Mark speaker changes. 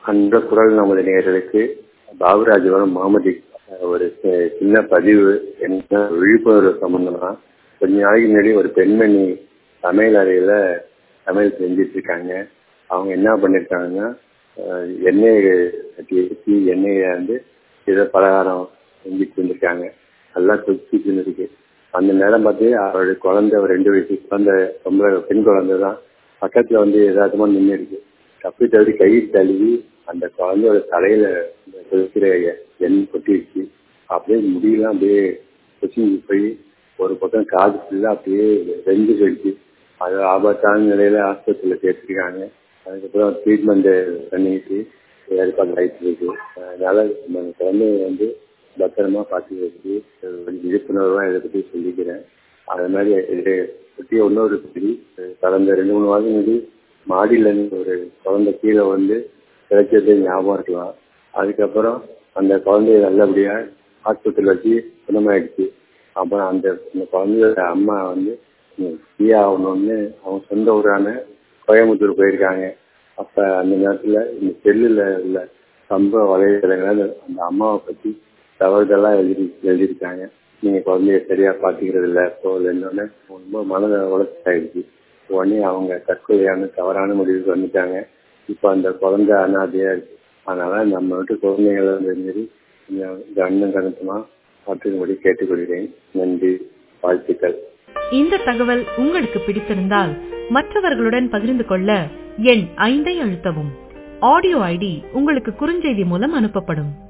Speaker 1: அந்த குரல் நமது நேயர்களுக்கு பாபுராஜபுரம் முகமது ஒரு சி- சின்ன பதிவு என்ன விழிப்புணர்வு சம்பந்தமா கொஞ்ச நாளைக்கு முன்னாடி ஒரு பெண்மணி சமையல் அறையில சமையல் செஞ்சுட்டு இருக்காங்க அவங்க என்ன பண்ணிருக்காங்கன்னா அஹ், எண்ணெய் கட்டி வச்சு எண்ணெயை வந்து ஏதோ பலகாரம் செஞ்சுட்டு இருந்திருக்காங்க நல்லா கொதிச்சுட்டு இருக்கு அந்த நேரம் பார்த்து அவருடைய குழந்தை ஒரு ரெண்டு வயசு குழந்தை ரொம்ப பெண் குழந்தை தான் பக்கத்துல வந்து எதார்த்தமா நின்று இருக்கு தப்பி தவறி கை தழுவி அந்த குழந்தையோட தலையில இந்த கொதிக்கிற எண்ணெய் கொட்டிடுச்சு அப்படியே முடியெல்லாம் அப்படியே கொச்சிங்க போய் ஒரு பக்கம் காது ஃபுல்லா அப்படியே வெந்து போயிடுச்சு அது ஆபத்தான நிலையில ஆஸ்பத்திரியில சேர்த்துருக்காங்க அதுக்கப்புறம் ட்ரீட்மெண்ட் பண்ணிட்டு ஏற்பாடு ஆயிட்டு இருக்கு அதனால நம்ம குழந்தைய வந்து பத்திரமா பார்த்துக்கிறதுக்கு கொஞ்சம் விழிப்புணர்வா இதை பத்தி சொல்லிக்கிறேன் அது மாதிரி இதை பற்றி இன்னொரு பற்றி கடந்த ரெண்டு மூணு வாரம் முன்னாடி மாடியில இருந்து ஒரு குழந்தை கீழே வந்து கிடைச்சது ஞாபகம் இருக்கலாம் அதுக்கப்புறம் அந்த குழந்தைய நல்லபடியா ஹாஸ்பிட்டல் வச்சு குணமாயிடுச்சு அப்புறம் அந்த அந்த குழந்தையோட அம்மா வந்து ஃப்ரீ ஆகணும்னு அவங்க சொந்த ஊரான கோயம்புத்தூர் போயிருக்காங்க அப்ப அந்த நேரத்துல இந்த செல்லுல உள்ள சம்பவ வலைதளங்கள் அந்த அம்மாவை பத்தி தவறுதெல்லாம் எழுதி எழுதியிருக்காங்க நீங்க குழந்தைய சரியா பாத்துக்கிறது இல்ல போகலன்னு ரொம்ப மனத உழைச்சாயிடுச்சு உடனே அவங்க தற்கொலையான தவறான முடிவுக்கு வந்துட்டாங்க இப்ப அந்த குழந்தை அனாதையா இருக்கு அதனால நம்ம வீட்டு குழந்தைகளை வந்து மாரி கொஞ்சம் கவனம் கருத்துமா பார்த்துக்கும்படி கேட்டுக்கொள்கிறேன் நன்றி வாழ்த்துக்கள்
Speaker 2: இந்த தகவல் உங்களுக்கு பிடித்திருந்தால் மற்றவர்களுடன் பகிர்ந்து கொள்ள எண் ஐந்தை அழுத்தவும் ஆடியோ ஐடி உங்களுக்கு குறுஞ்செய்தி மூலம் அனுப்பப்படும்